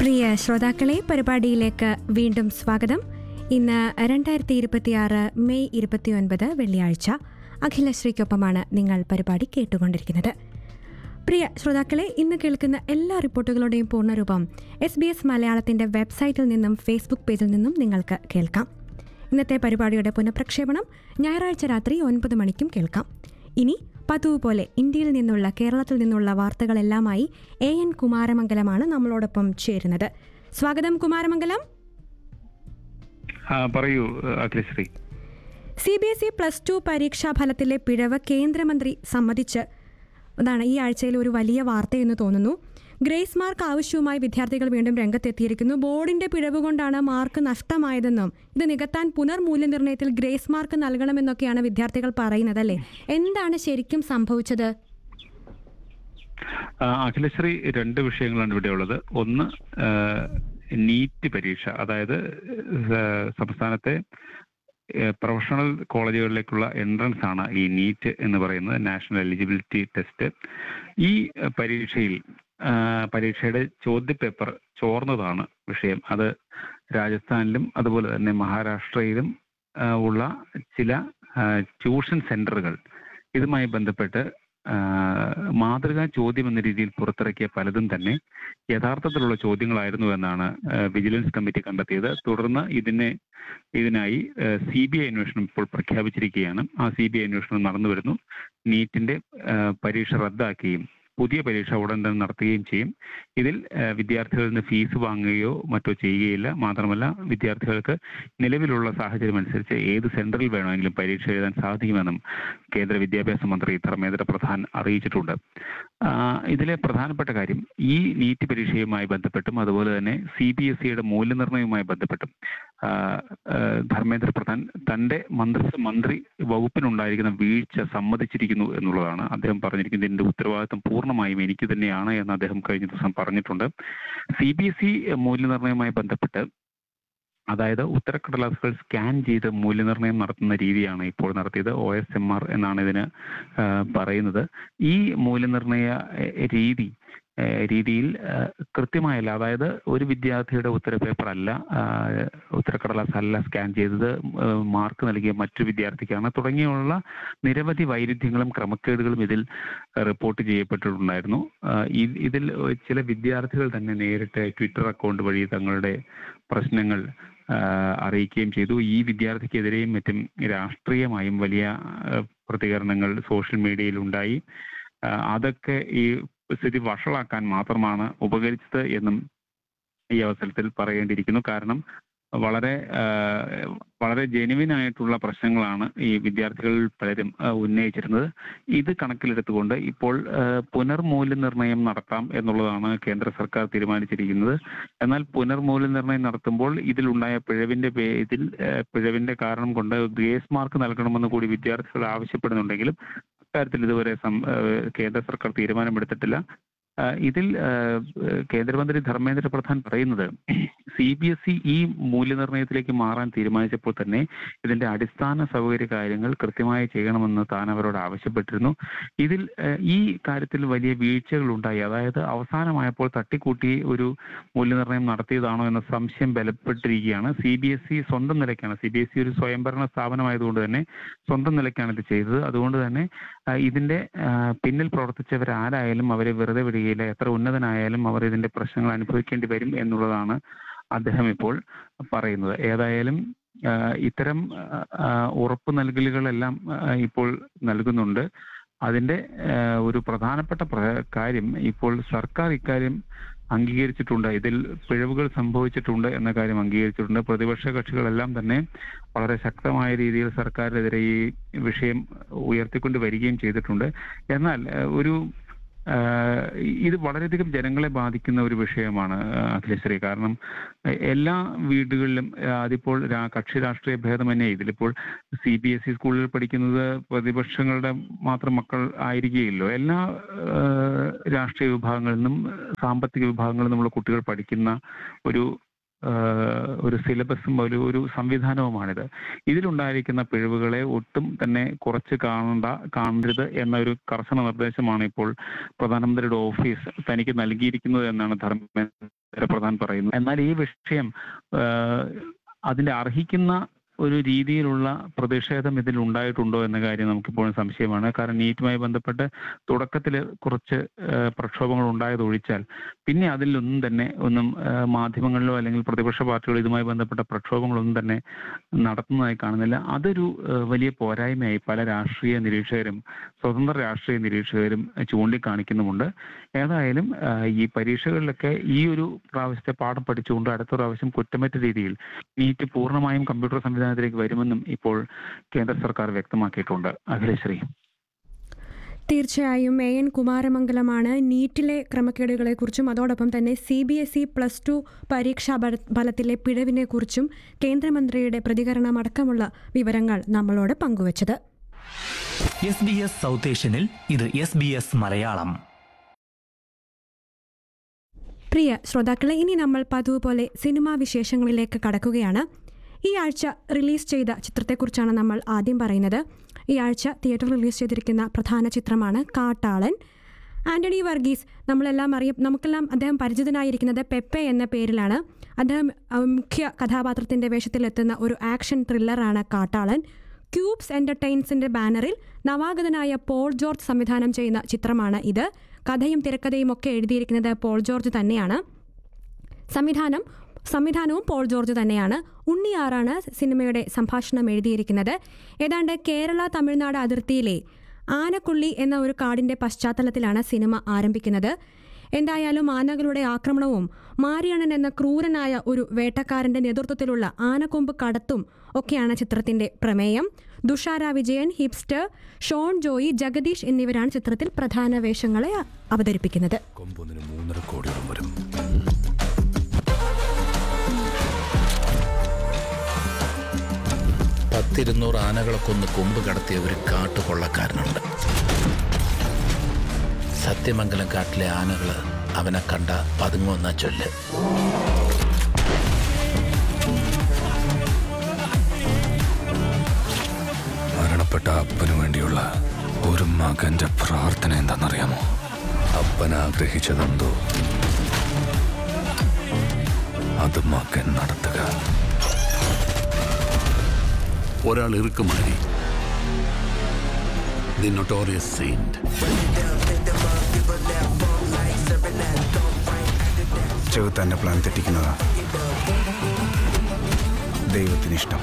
പ്രിയ ശ്രോതാക്കളെ പരിപാടിയിലേക്ക് വീണ്ടും സ്വാഗതം ഇന്ന് രണ്ടായിരത്തി ഇരുപത്തിയാറ് മെയ് ഇരുപത്തിയൊൻപത് വെള്ളിയാഴ്ച അഖിലശ്രീക്കൊപ്പമാണ് നിങ്ങൾ പരിപാടി കേട്ടുകൊണ്ടിരിക്കുന്നത് പ്രിയ ശ്രോതാക്കളെ ഇന്ന് കേൾക്കുന്ന എല്ലാ റിപ്പോർട്ടുകളുടെയും പൂർണ്ണരൂപം എസ് ബി എസ് മലയാളത്തിന്റെ വെബ്സൈറ്റിൽ നിന്നും ഫേസ്ബുക്ക് പേജിൽ നിന്നും നിങ്ങൾക്ക് കേൾക്കാം ഇന്നത്തെ പരിപാടിയുടെ പുനഃപ്രക്ഷേപണം ഞായറാഴ്ച രാത്രി ഒൻപത് മണിക്കും കേൾക്കാം ഇനി പതിവ് പോലെ ഇന്ത്യയിൽ നിന്നുള്ള കേരളത്തിൽ നിന്നുള്ള വാർത്തകളെല്ലാമായി എ എൻ കുമാരമംഗലമാണ് നമ്മളോടൊപ്പം ചേരുന്നത് സ്വാഗതം കുമാരമംഗലം ആ പറയൂ Akhilasree C B S E plus two പരീക്ഷാ ഫലത്തിലെ പിഴവ് കേന്ദ്രമന്ത്രി സമ്മതിച്ച് അതാണ് ഈ ആഴ്ചയിൽ ഒരു വലിയ വാർത്തയെന്ന് തോന്നുന്നു ഗ്രേസ് മാർക്ക് ആവശ്യവുമായി വിദ്യാർത്ഥികൾ വീണ്ടും രംഗത്തെത്തിയിരിക്കുന്നു ബോർഡിന്റെ പിഴവ് കൊണ്ടാണ് മാർക്ക് നഷ്ടമായതെന്നും ഇത് നികത്താൻ പുനർമൂല്യനിർണ്ണയത്തിൽ ഗ്രേസ് മാർക്ക് നൽകണമെന്നൊക്കെയാണ് വിദ്യാർത്ഥികൾ പറയുന്നത് അല്ലേ എന്താണ് ശരിക്കും സംഭവിച്ചത് ആ, അഖിലശ്രീ രണ്ട് വിഷയങ്ങളാണ് ഇവിടെ ഉള്ളത് ഒന്ന് ആ, നീറ്റ് പരീക്ഷ അതായത് ആ, സംസ്ഥാനത്തെ ആ, പ്രൊഫഷണൽ കോളേജുകളിലേക്കുള്ള എൻട്രൻസ് ആണ് ഈ നീറ്റ് എന്ന് പറയുന്നത് നാഷണൽ എലിജിബിലിറ്റി ടെസ്റ്റ് ഈ ആ, പരീക്ഷയിൽ ആ, പരീക്ഷയുടെ ചോദ്യപേപ്പർ ചോർന്നതാണ് വിഷയം അത് രാജസ്ഥാനിലും അതുപോലെ തന്നെ മഹാരാഷ്ട്രയിലും ആ, ഉള്ള ചില ആ, ട്യൂഷൻ സെന്ററുകൾ ഇതുമായി ബന്ധപ്പെട്ട് ആ, മാതൃകാ ചോദ്യം എന്ന രീതിയിൽ പുറത്തിറക്കിയ പലതും തന്നെ യഥാർത്ഥത്തിലുള്ള ചോദ്യങ്ങളായിരുന്നു എന്നാണ് ആ, വിജിലൻസ് കമ്മിറ്റി കണ്ടെത്തിയത് തുടർന്ന് ഇതിനെ ഇതിനായി സി ബി ഐ അന്വേഷണം ഇപ്പോൾ പ്രഖ്യാപിച്ചിരിക്കുകയാണ് ആ സി ബി ഐ അന്വേഷണം നടന്നു വരുന്നു നീറ്റിന്റെ ആ, പരീക്ഷ റദ്ദാക്കുകയും പുതിയ പരീക്ഷ ഉടൻ തന്നെ നടത്തുകയും ചെയ്യും ഇതിൽ ആ, വിദ്യാർത്ഥികളിൽ നിന്ന് ഫീസ് വാങ്ങുകയോ മറ്റോ ചെയ്യുകയില്ല മാത്രമല്ല വിദ്യാർത്ഥികൾക്ക് നിലവിലുള്ള സാഹചര്യം അനുസരിച്ച് ഏത് സെന്ററിൽ വേണമെങ്കിലും പരീക്ഷ എഴുതാൻ സാധിക്കുമെന്നും കേന്ദ്ര വിദ്യാഭ്യാസ മന്ത്രി ധർമ്മേന്ദ്ര പ്രധാൻ അറിയിച്ചിട്ടുണ്ട് ആ, ഇതിലെ പ്രധാനപ്പെട്ട കാര്യം ഈ നീറ്റ് പരീക്ഷയുമായി ബന്ധപ്പെട്ടും അതുപോലെ തന്നെ സി ബി എസ് ഇയുടെ മൂല്യനിർണ്ണയവുമായി ബന്ധപ്പെട്ടും ആ, ആ, ധർമ്മേന്ദ്ര പ്രധാൻ തന്റെ മന്ത്രി മന്ത്രി വകുപ്പിനുണ്ടായിരിക്കുന്ന വീഴ്ച സമ്മതിച്ചിരിക്കുന്നു എന്നുള്ളതാണ് അദ്ദേഹം പറഞ്ഞിരിക്കുന്നത് ഇതിന്റെ ഉത്തരവാദിത്വം പൂർണ്ണമായും എനിക്ക് തന്നെയാണ് എന്ന് അദ്ദേഹം കഴിഞ്ഞ ദിവസം പറഞ്ഞിട്ടുണ്ട് സി ബി എസ് ഇ മൂല്യനിർണ്ണയവുമായി ബന്ധപ്പെട്ട് അതായത് ഉത്തരക്കടലാസുകൾ സ്കാൻ ചെയ്ത് മൂല്യനിർണ്ണയം നടത്തുന്ന രീതിയാണ് ഇപ്പോൾ നടത്തിയത് ഒ എസ് എം ആർ എന്നാണ് ഇതിന് ആ, പറയുന്നത് ഈ മൂല്യനിർണ്ണയ എ, രീതി എ, രീതിയിൽ ആ, കൃത്യമായല്ല അതായത് ഒരു വിദ്യാർത്ഥിയുടെ ഉത്തരപേപ്പർ അല്ല ആ, ഉത്തരക്കടലാസ് അല്ല സ്കാൻ ചെയ്തത് ആ, മാർക്ക് നൽകിയ മറ്റു വിദ്യാർത്ഥിക്കാണ് തുടങ്ങിയുള്ള നിരവധി വൈരുദ്ധ്യങ്ങളും ക്രമക്കേടുകളും ഇതിൽ റിപ്പോർട്ട് ചെയ്യപ്പെട്ടിട്ടുണ്ടായിരുന്നു ആ, ഇ- ഇതിൽ ചില വിദ്യാർത്ഥികൾ തന്നെ നേരിട്ട് ട്വിറ്റർ അക്കൗണ്ട് വഴി തങ്ങളുടെ പ്രശ്നങ്ങൾ ആ, അറിയിക്കുകയും ചെയ്തു ഈ വിദ്യാർത്ഥിക്കെതിരെയും മറ്റും രാഷ്ട്രീയമായും വലിയ ആ, പ്രതികരണങ്ങൾ സോഷ്യൽ മീഡിയയിൽ ഉണ്ടായി ആ, അതൊക്കെ ഈ സ്ഥിതി വഷളാക്കാൻ മാത്രമാണ് ഉപകരിച്ചത് എന്നും ഈ അവസരത്തിൽ പറയേണ്ടിയിരിക്കുന്നു കാരണം വളരെ ആ, വളരെ ജെനുവിൻ ആയിട്ടുള്ള പ്രശ്നങ്ങളാണ് ഈ വിദ്യാർത്ഥികൾ പലരും ആ, ഉന്നയിച്ചിരുന്നത് ഇത് കണക്കിലെടുത്തുകൊണ്ട് ഇപ്പോൾ ആ, പുനർമൂല്യനിർണ്ണയം നടത്താം എന്നുള്ളതാണ് കേന്ദ്ര സർക്കാർ തീരുമാനിച്ചിരിക്കുന്നത് എന്നാൽ പുനർമൂല്യനിർണ്ണയം നടത്തുമ്പോൾ ഇതിലുണ്ടായ പിഴവിന്റെ പേരിൽ ആ, പിഴവിന്റെ കാരണം കൊണ്ട് ഗ്രേസ് മാർക്ക് നൽകണമെന്ന് കൂടി വിദ്യാർത്ഥികൾ ആവശ്യപ്പെടുന്നുണ്ടെങ്കിലും അക്കാര്യത്തിൽ ഇതുവരെ സം- ആ, കേന്ദ്ര സർക്കാർ തീരുമാനമെടുത്തിട്ടില്ല ആ, ഇതിൽ ആ, കേന്ദ്രമന്ത്രി ധർമ്മേന്ദ്ര പ്രധാൻ പറയുന്നത് സി ബി എസ് ഇ ഈ മൂല്യനിർണ്ണയത്തിലേക്ക് മാറാൻ തീരുമാനിച്ചപ്പോൾ തന്നെ ഇതിന്റെ അടിസ്ഥാന സൗകര്യ കാര്യങ്ങൾ കൃത്യമായി ചെയ്യണമെന്ന് താൻ അവരോട് ആവശ്യപ്പെട്ടിരുന്നു ഇതിൽ ആ, ഈ കാര്യത്തിൽ വലിയ വീഴ്ചകൾ ഉണ്ടായി അതായത് അവസാനമായപ്പോൾ തട്ടിക്കൂട്ടി ഒരു മൂല്യനിർണ്ണയം നടത്തിയതാണോ എന്ന സംശയം ബലപ്പെട്ടിരിക്കുകയാണ് സി ബി എസ് ഇ സ്വന്തം നിലയ്ക്കാണ് സി ബി എസ് ഇ ഒരു സ്വയംഭരണ സ്ഥാപനമായതുകൊണ്ട് തന്നെ സ്വന്തം നിലയ്ക്കാണ് ഇത് ചെയ്തത് അതുകൊണ്ട് തന്നെ ആ, ഇതിന്റെ ആ, പിന്നിൽ പ്രവർത്തിച്ചവർ ആരായാലും അവരെ വെറുതെ വിടുകയില്ല എത്ര ഉന്നതനായാലും അവർ ഇതിന്റെ പ്രശ്നങ്ങൾ അനുഭവിക്കേണ്ടി വരും എന്നുള്ളതാണ് അദ്ദേഹം ഇപ്പോൾ പറയുന്നത് ഏതായാലും ആ, ഇത്തരം ആ, ആ, ഉറപ്പ് നൽകലുകളെല്ലാം ആ, ഇപ്പോൾ നൽകുന്നുണ്ട് അതിന്റെ ആ, ഒരു പ്രധാനപ്പെട്ട പ്ര- കാര്യം ഇപ്പോൾ സർക്കാർ ഇക്കാര്യം അംഗീകരിച്ചിട്ടുണ്ട് ഇതിൽ പിഴവുകൾ സംഭവിച്ചിട്ടുണ്ട് എന്ന കാര്യം അംഗീകരിച്ചിട്ടുണ്ട് പ്രതിപക്ഷ കക്ഷികളെല്ലാം തന്നെ വളരെ ശക്തമായ രീതിയിൽ സർക്കാരിനെതിരെ ഈ വിഷയം ഉയർത്തിക്കൊണ്ട് വരികയും ചെയ്തിട്ടുണ്ട് എന്നാൽ ഏഹ്, ഒരു ആഹ്, ഇത് വളരെയധികം ജനങ്ങളെ ബാധിക്കുന്ന ഒരു വിഷയമാണ് ആഹ്, അഖിലശ്രീ കാരണം എ- എല്ലാ വീടുകളിലും ആഹ്, അതിപ്പോൾ രാ- കക്ഷി രാഷ്ട്രീയ ഭേദമന്യേ ഇതിലിപ്പോൾ സി ബി എസ് ഇ സ്കൂളിൽ പഠിക്കുന്നത് പ്രതിപക്ഷങ്ങളുടെ മാത്രം മക്കൾ ആയിരിക്കുകയില്ലോ എല്ലാ ആഹ്, രാഷ്ട്രീയ വിഭാഗങ്ങളിൽ നിന്നും സാമ്പത്തിക വിഭാഗങ്ങളിൽ നിന്നുമുള്ള കുട്ടികൾ പഠിക്കുന്ന ഒരു ആഹ്, ഒരു സിലബസും ഒരു ഒരു സംവിധാനവുമാണിത് ഇതിലുണ്ടായിരിക്കുന്ന പിഴവുകളെ ഒട്ടും തന്നെ കുറച്ച് കാണണ്ട കാണരുത് എന്ന ഒരു കർശന നിർദ്ദേശമാണ് ഇപ്പോൾ പ്രധാനമന്ത്രിയുടെ ഓഫീസ് തനിക്ക് നൽകിയിരിക്കുന്നത് എന്നാണ് ധർമ്മേന്ദ്ര പ്രധാൻ പറയുന്നു എന്നാൽ ഈ വിഷയം ഏഹ്, അതിന്റെ അർഹിക്കുന്ന ഒരു രീതിയിലുള്ള പ്രതിഷേധം ഇതിൽ ഉണ്ടായിട്ടുണ്ടോ എന്ന കാര്യം നമുക്കിപ്പോഴും സംശയമാണ് കാരണം നീറ്റുമായി ബന്ധപ്പെട്ട് തുടക്കത്തിൽ കുറച്ച് ഏഹ്, പ്രക്ഷോഭങ്ങൾ ഉണ്ടായതൊഴിച്ചാൽ പിന്നെ അതിലൊന്നും തന്നെ ഒന്നും ഏഹ്, മാധ്യമങ്ങളിലോ അല്ലെങ്കിൽ പ്രതിപക്ഷ പാർട്ടികളോ ഇതുമായി ബന്ധപ്പെട്ട പ്രക്ഷോഭങ്ങളൊന്നും തന്നെ നടത്തുന്നതായി കാണുന്നില്ല അതൊരു ഏഹ്, വലിയ പോരായ്മയായി പല രാഷ്ട്രീയ നിരീക്ഷകരും സ്വതന്ത്ര രാഷ്ട്രീയ നിരീക്ഷകരും ചൂണ്ടിക്കാണിക്കുന്നുമുണ്ട് ഏതായാലും ഏഹ്, ഈ പരീക്ഷകളിലൊക്കെ ഈ ഒരു പ്രാവശ്യത്തെ പാഠം പഠിച്ചുകൊണ്ട് അടുത്ത പ്രാവശ്യം കുറ്റമറ്റ രീതിയിൽ നീറ്റ് പൂർണ്ണമായും കമ്പ്യൂട്ടർ സംവിധാനത്തിലേക്ക് വരുമെന്നും ഇപ്പോൾ കേന്ദ്ര സർക്കാർ വ്യക്തമാക്കിയിട്ടുണ്ട് അഖിലശ്രീ തീർച്ചയായും എ എൻ കുമാരമംഗലമാണ് നീറ്റിലെ ക്രമക്കേടുകളെക്കുറിച്ചും അതോടൊപ്പം തന്നെ C B S E plus two പരീക്ഷാ ഫല- ഫലത്തിലെ പിഴവിനെക്കുറിച്ചും കേന്ദ്രമന്ത്രിയുടെ പ്രതികരണമടക്കമുള്ള വിവരങ്ങൾ നമ്മളോട് പങ്കുവച്ചത് എസ് ബി എസ് സൗത്ത് ഏഷ്യനിൽ ഇത് എസ് ബി എസ് മലയാളം പ്രിയ ശ്രോതാക്കളെ ഇനി നമ്മൾ പതിവ് പോലെ സിനിമാ വിശേഷങ്ങളിലേക്ക് കടക്കുകയാണ് ഈ ആഴ്ച റിലീസ് ചെയ്ത ചിത്രത്തെക്കുറിച്ചാണ് നമ്മൾ ആദ്യം പറയുന്നത് ഈ ആഴ്ച തിയേറ്ററിൽ റിലീസ് ചെയ്തിരിക്കുന്ന പ്രധാന ചിത്രമാണ് കാട്ടാളൻ ആന്റണി വർഗീസ് നമ്മളെല്ലാം അറിയ നമുക്കെല്ലാം അദ്ദേഹം പരിചിതനായിരിക്കുന്നത് പെപ്പെ എന്ന പേരിലാണ് അദ്ദേഹം അഹ്, മുഖ്യ കഥാപാത്രത്തിൻ്റെ വേഷത്തിലെത്തുന്ന ഒരു ആക്ഷൻ ത്രില്ലറാണ് കാട്ടാളൻ ക്യൂബ്സ് എൻ്റർടൈൻസിൻ്റെ ബാനറിൽ നവാഗതനായ പോൾ ജോർജ് സംവിധാനം ചെയ്യുന്ന ചിത്രമാണ് ഇത് കഥയും തിരക്കഥയും ഒക്കെ എഴുതിയിരിക്കുന്നത് പോൾ ജോർജ് തന്നെയാണ് സംവിധാനം സംവിധാനവും പോൾ ജോർജ് തന്നെയാണ് ഉണ്ണിയാറാണ് സിനിമയുടെ സംഭാഷണം എഴുതിയിരിക്കുന്നത് ഏതാണ്ട് കേരള തമിഴ്നാട് അതിർത്തിയിലെ ആനക്കുള്ളി എന്ന ഒരു കാടിൻ്റെ പശ്ചാത്തലത്തിലാണ് സിനിമ ആരംഭിക്കുന്നത് എന്തായാലും ആനകളുടെ ആക്രമണവും മാരിയണ്ണൻ എന്ന ക്രൂരനായ ഒരു വേട്ടക്കാരൻ്റെ നേതൃത്വത്തിലുള്ള ആനക്കൊമ്പ് കടത്തും ഒക്കെയാണ് ചിത്രത്തിൻ്റെ പ്രമേയം ദുഷാര വിജയൻ ഹിപ്സ്റ്റർ ഷോൺ ജോയി ജഗദീഷ് എന്നിവരാണ് ചിത്രത്തിൽ പ്രധാന വേഷങ്ങളെ അവതരിപ്പിക്കുന്നത് കൊമ്പൊന്നിന് മൂന്നര കോടിയോളം വരും പത്തിരുന്നൂറ് ആനകളെ കൊന്ന് കൊമ്പ് കടത്തിയ ഒരു കാട്ടുകൊള്ളക്കാരനുണ്ട് സത്യമംഗലം കാട്ടിലെ ആനകള് അവനെ കണ്ട പതുങ്ങുന്ന ചൊല്ല് മരണപ്പെട്ട അപ്പനു വേണ്ടിയുള്ള ഒരു മകന്റെ പ്രാർത്ഥന എന്താണെന്നറിയാമോ അപ്പൻ ആഗ്രഹിച്ചതെന്തോ അത് മകൻ നടത്തുക ഒരാൾ ഇറുക്കുമാരി ദി നൊട്ടോറിയസ് സെയിന്റ് ചെകുത്താന്റെ പ്ലാൻ തെറ്റിക്കുന്നതാ ദൈവത്തിന് ഇഷ്ടം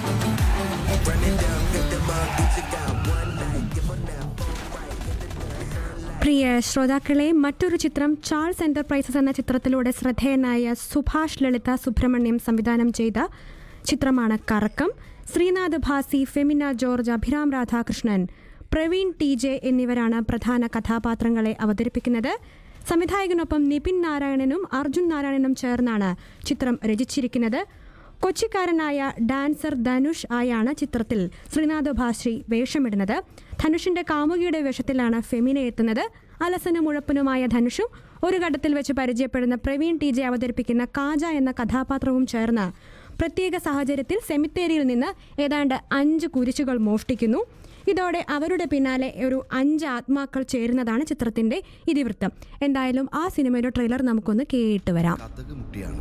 പ്രിയ ശ്രോതാക്കളെ മറ്റൊരു ചിത്രം ചാൾസ് എന്റർപ്രൈസസ് എന്ന ചിത്രത്തിലൂടെ ശ്രദ്ധേയനായ സുഭാഷ് ലളിത സുബ്രഹ്മണ്യം സംവിധാനം ചെയ്ത ചിത്രമാണ് കറക്കം ശ്രീനാഥ് ഭാസി ഫെമിന ജോർജ് അഭിരാം രാധാകൃഷ്ണൻ പ്രവീൺ ടി ജെ എന്നിവരാണ് പ്രധാന കഥാപാത്രങ്ങളെ അവതരിപ്പിക്കുന്നത് സംവിധായകനൊപ്പം നിപിൻ നാരായണനും അർജുൻ നാരായണനും ചേർന്നാണ് ചിത്രം രചിച്ചിരിക്കുന്നത് കൊച്ചിക്കാരനായ ഡാൻസർ ധനുഷ് ആയാണ് ചിത്രത്തിൽ ശ്രീനാഥ് ഭാശ്രി വേഷമിടുന്നത് ധനുഷിന്റെ കാമുകിയുടെ വേഷത്തിലാണ് ഫെമിന എത്തുന്നത് അലസനും ഉഴപ്പനുമായ ധനുഷും ഒരു ഘട്ടത്തിൽ വെച്ച് പരിചയപ്പെടുന്ന പ്രവീൺ ടി ജെ അവതരിപ്പിക്കുന്ന കാജ എന്ന കഥാപാത്രവും ചേർന്ന് പ്രത്യേക സാഹചര്യത്തിൽ സെമിത്തേരിയിൽ നിന്ന് ഏതാണ്ട് അഞ്ച് കുരിശുകൾ മോഷ്ടിക്കുന്നു ഇതോടെ അവരുടെ പിന്നാലെ ഒരു അഞ്ച് ആത്മാക്കൾ ചേരുന്നതാണ് ചിത്രത്തിന്റെ ഇതിവൃത്തം എന്തായാലും ആ സിനിമയുടെ ട്രെയിലർ നമുക്കൊന്ന് കേട്ട് വരാം കഥക് മുട്ടിയാണ്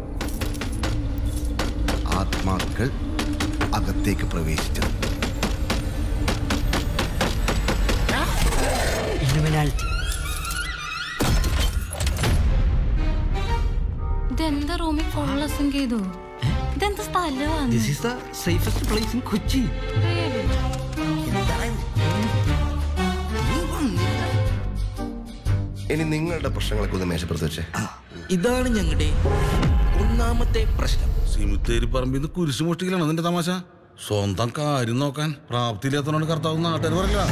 ആത്മാക്കൾ അകത്തേക്ക് പ്രവേശിച്ചത് ഇതെന്താ റൂമിൽ ഫുള്ള് ചെയ്തു ഇതെന്താ സ്ഥലമാണ് This is the safest place in Kochi. ഇനി നിങ്ങളുടെ പ്രശ്നങ്ങളൊക്കെ ഒന്ന് മേശപ്പുറത്ത് വെച്ചേ ഇതാണ് ഞങ്ങളുടെ ഒന്നാമത്തെ പ്രശ്നം സിമിത്തേരി പറമ്പിൽ നിന്ന് കുരിശ് മോഷ്ടിക്കലാണ് അതിന്റെ തമാശ സ്വന്തം കാര്യം നോക്കാൻ പ്രാപ്തിയില്ലാത്തവനാണ് കർത്താവ് നാട്ടുകാർ പറയില്ല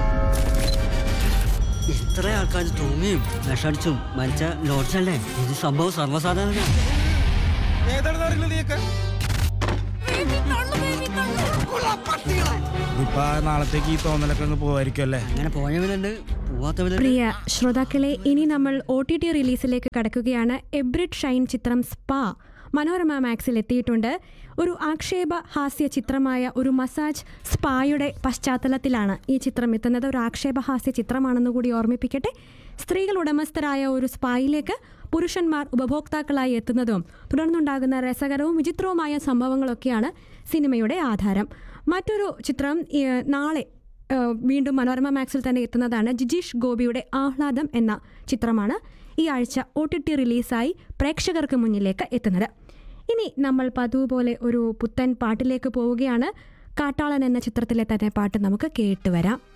ഇത്ര ആൾക്കാർ തൂങ്ങിയും വിഷടിച്ചും മരിച്ച ലോഡ്ജല്ലേ ഇത് സംഭവം സർവ്വസാധാരണ ഇപ്പൊ നാളത്തേക്ക് ഈ തോന്നലൊക്കെ അങ്ങ് പോവായിരിക്കും അല്ലേ അങ്ങനെ പോയവരുണ്ട് പോവാത്തവരുണ്ട് പ്രിയ ശ്രോതാക്കളെ ഇനി നമ്മൾ ഒ ടി ടി റിലീസിലേക്ക് കടക്കുകയാണ് എബ്രിഡ് ഷൈൻ ചിത്രം സ്പാ മനോരമ മാക്സിൽ എത്തിയിട്ടുണ്ട് ഒരു ആക്ഷേപ ഹാസ്യ ചിത്രമായ ഒരു മസാജ് സ്പായുടെ പശ്ചാത്തലത്തിലാണ് ഈ ചിത്രം എത്തുന്നത് ഒരു ആക്ഷേപഹാസ്യ ചിത്രമാണെന്ന് കൂടി ഓർമ്മിപ്പിക്കട്ടെ സ്ത്രീകൾ ഉടമസ്ഥരായ ഒരു സ്പായിലേക്ക് പുരുഷന്മാർ ഉപഭോക്താക്കളായി എത്തുന്നതും തുടർന്നുണ്ടാകുന്ന രസകരവും വിചിത്രവുമായ സംഭവങ്ങളൊക്കെയാണ് സിനിമയുടെ ആധാരം മറ്റൊരു ചിത്രം ഏഹ്, നാളെ ഏഹ്, വീണ്ടും മനോരമ മാക്സിൽ തന്നെ എത്തുന്നതാണ് ജിജീഷ് ഗോപിയുടെ ആഹ്ലാദം എന്ന ചിത്രമാണ് ഈ ആഴ്ച ഒ ടി ടി റിലീസായി പ്രേക്ഷകർക്ക് മുന്നിലേക്ക് എത്തുന്നത് ഇനി നമ്മൾ പതിവ് പോലെ ഒരു പുത്തൻ പാട്ടിലേക്ക് പോവുകയാണ് കാട്ടാളൻ എന്ന ചിത്രത്തിലെ തന്നെ പാട്ട് നമുക്ക് കേട്ടുവരാം